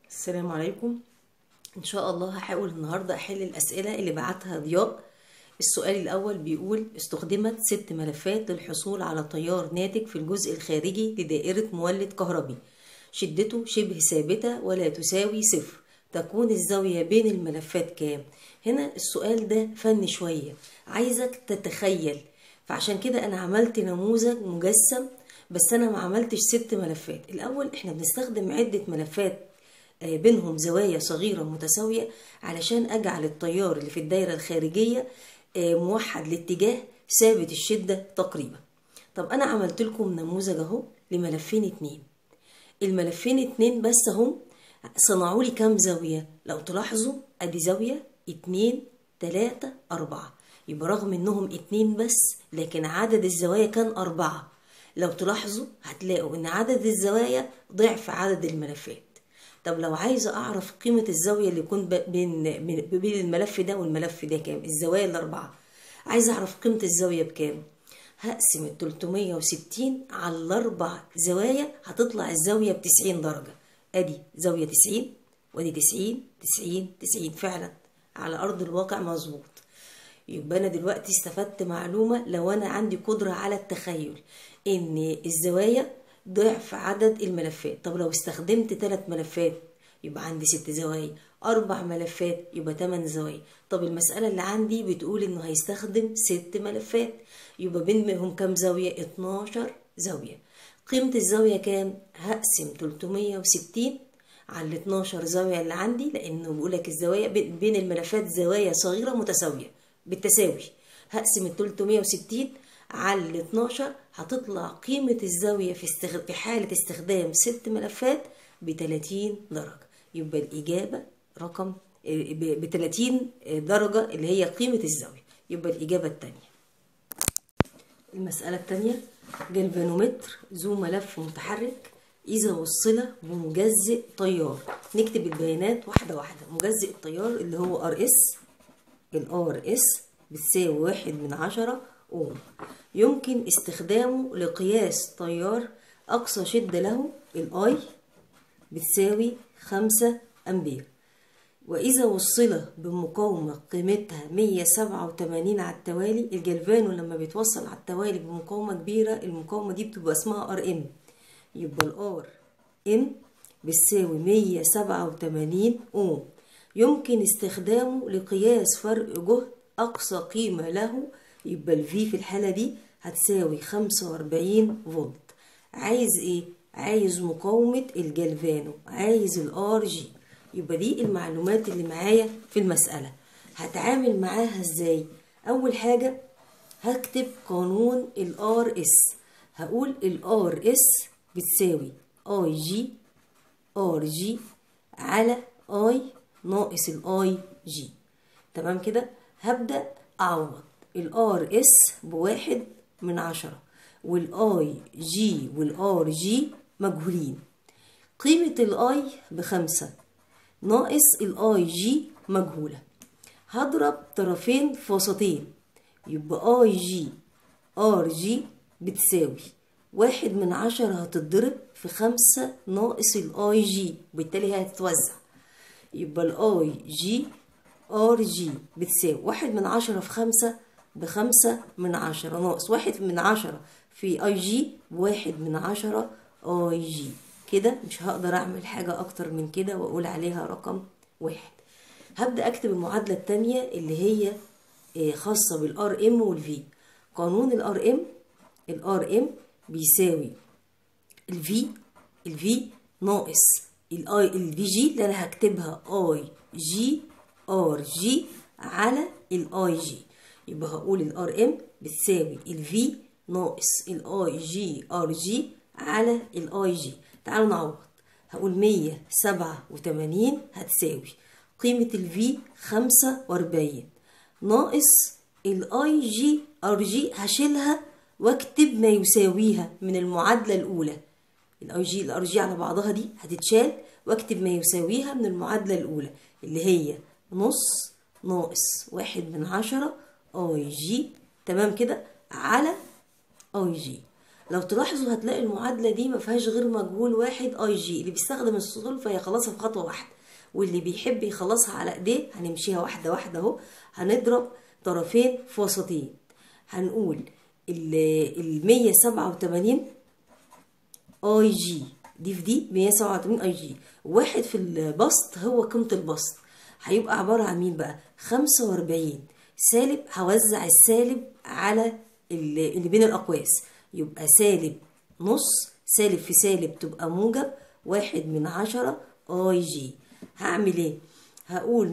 السلام عليكم ان شاء الله هحاول النهارده احل الاسئله اللي بعتها ضياء السؤال الاول بيقول استخدمت ست ملفات للحصول على تيار ناتج في الجزء الخارجي لدائره مولد كهربي شدته شبه ثابته ولا تساوي صفر تكون الزاويه بين الملفات كام هنا السؤال ده فني شويه عايزك تتخيل فعشان كده انا عملت نموذج مجسم بس انا ما عملتش ست ملفات الاول احنا بنستخدم عده ملفات بينهم زوايا صغيرة متساوية علشان أجعل التيار اللي في الدايرة الخارجية موحد الاتجاه ثابت الشدة تقريبا طب أنا عملت لكم نموذج أهو لملفين اتنين الملفين اتنين بس هم صنعوا لي كام زاوية لو تلاحظوا أدي زاوية اتنين تلاتة أربعة يبقى رغم إنهم اتنين بس لكن عدد الزوايا كان أربعة لو تلاحظوا هتلاقوا إن عدد الزوايا ضعف عدد الملفات طب لو عايزة أعرف قيمة الزاوية اللي يكون بين بين الملف ده والملف ده كام الزوايا الأربعة عايزة أعرف قيمة الزاوية بكام هقسم ال 360 على الأربع زوايا هتطلع الزاوية بتسعين درجة أدي زاوية تسعين وأدي تسعين تسعين تسعين فعلا على أرض الواقع مظبوط يبقى أنا دلوقتي استفدت معلومة لو أنا عندي قدرة على التخيل إن الزوايا ضعف عدد الملفات طب لو استخدمت ثلاث ملفات يبقى عندي ست زوايا أربع ملفات يبقى تمن زوايا طب المسألة اللي عندي بتقول إنه هيستخدم ست ملفات يبقى بينهم كام زاوية 12 زاوية قيمة الزاوية كام هقسم 360 على ال 12 زاوية اللي عندي لأنه بيقولك الزوايا بين الملفات زوايا صغيرة متساوية بالتساوي هقسم ال 360 على ال 12 هتطلع قيمة الزاوية في, استغ... في حالة استخدام ست ملفات ب 30 درجة يبقى الإجابة رقم ب 30 درجة اللي هي قيمة الزاوية يبقى الإجابة التانية المسألة التانية جلفانومتر ذو ملف متحرك إذا وصل بمجزئ تيار نكتب البيانات واحدة واحدة مجزئ التيار اللي هو ار اس الار اس بتساوي واحد من عشرة أوم يمكن استخدامه لقياس تيار أقصى شدة له الآي بتساوي خمسة أمبير وإذا وصل بمقاومة قيمتها مية سبعة وتمانين على التوالي الجلفانو لما بيتوصل على التوالي بمقاومة كبيرة المقاومة دي بتبقى اسمها ار ام يبقى الار ام بتساوي مية سبعة وتمانين اوم يمكن استخدامه لقياس فرق جهد أقصى قيمة له يبقى الفي في الحالة دي هتساوي خمسة وأربعين فولت عايز ايه؟ عايز مقاومة الجلفانو عايز الار جي يبقى دي المعلومات اللي معايا في المسألة هتعامل معاها ازاي؟ أول حاجة هكتب قانون الار اس هقول الار اس بتساوي اي جي ار جي على اي ناقص الاي جي تمام كده هبدأ أعوض الار اس بواحد من عشرة والاي جي والار جي مجهولين قيمة الاي بخمسة ناقص الاي جي مجهولة هضرب طرفين في وسطين يبقى اي جي ار جي بتساوي واحد من عشرة هتتضرب في خمسة ناقص الاي جي بالتالي هتتوزع يبقى الاي جي ار جي بتساوي واحد من عشرة في خمسة بخمسة من عشرة ناقص واحد من عشرة في اي جي بواحد من عشرة اي جي كده مش هقدر اعمل حاجة اكتر من كده واقول عليها رقم واحد هبدأ اكتب المعادلة التانية اللي هي خاصة بالار ام والفي قانون الار ام الار ام بيساوي الفي الفي ناقص الاي الفي جي اللي انا هكتبها اي جي ار جي على الاي جي يبقى هقول الار ام بتساوي الفي ناقص الاي جي ار جي على الاي جي تعالوا نعوض هقول مية سبعة وتمانين هتساوي قيمة الفي خمسة واربعين ناقص الاي جي ار جي هشيلها واكتب ما يساويها من المعادلة الأولى الاي جي الار جي على بعضها دي هتتشال واكتب ما يساويها من المعادلة الأولى اللي هي نص ناقص واحد من عشرة اي جي تمام كده على اي جي لو تلاحظوا هتلاقي المعادلة دي ما فيهاش غير مجهول واحد اي جي اللي بيستخدم السولف فيخلصها في خطوة واحدة واللي بيحب يخلصها على ايديه هنمشيها واحدة واحدة اهو هنضرب طرفين في وسطين هنقول ال 187 اي جي دي في دي 187 اي جي واحد في البسط هو قيمة البسط هيبقى عبارة عن مين بقى 45 سالب هوزع السالب على اللي بين الأقواس يبقى سالب نص سالب في سالب تبقى موجب واحد من عشرة اي جي هعمل ايه هقول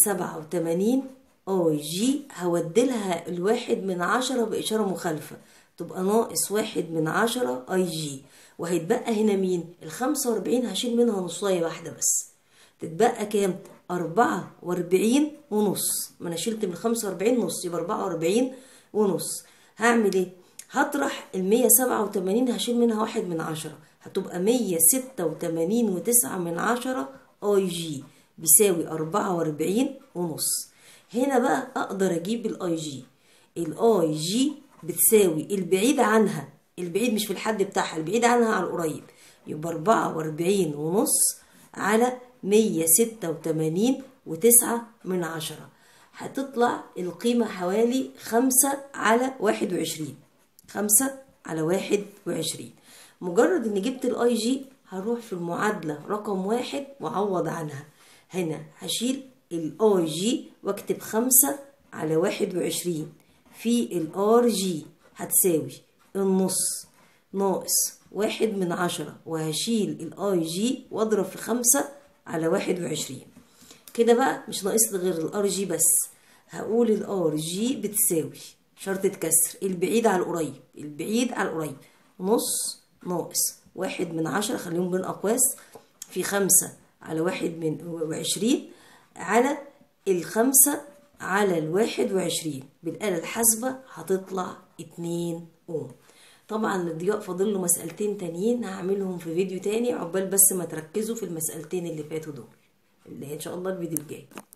187 اي جي هودلها الواحد من عشرة بإشارة مخالفة تبقى ناقص واحد من عشرة اي جي وهيتبقى هنا مين الخمسة واربعين هشيل منها نصاية واحدة بس تتبقى كام أربعة واربعين ونص ما أنا شلت من خمسة واربعين نص يبقى أربعة واربعين ونص هعمل ايه هطرح المية سبعة وتمانين هشيل منها واحد من عشرة هتبقى مية ستة وتمانين وتسعة من عشرة اي جي بيساوي أربعة واربعين ونص هنا بقى أقدر أجيب الاي جي الاي جي بتساوي البعيد عنها البعيد مش في الحد بتاعها البعيد عنها على القريب يبقى أربعة واربعين ونص على مية ستة وتمانين وتسعة من عشرة هتطلع القيمة حوالي خمسة على واحد وعشرين خمسة على واحد وعشرين مجرد اني جبت الاي جي هروح في المعادلة رقم واحد وأعوض عنها هنا هشيل الاي جي واكتب خمسة على واحد وعشرين في الار جي هتساوي النص ناقص واحد من عشرة وهشيل الاي جي واضرب في خمسة على واحد وعشرين كده بقى مش ناقص لي غير الار جي بس هقول الار جي بتساوي شرطة كسر البعيد على القريب البعيد على القريب نص ناقص واحد من عشرة خليهم بين أقواس في خمسة على واحد من وعشرين على الخمسة على الواحد وعشرين بالآلة الحاسبة هتطلع اتنين أوم طبعا الضياء فاضل له مسألتين تانيين هعملهم في فيديو تاني عقبال بس ما تركزوا في المسألتين اللي فاتوا دول اللي ان شاء الله الفيديو الجاي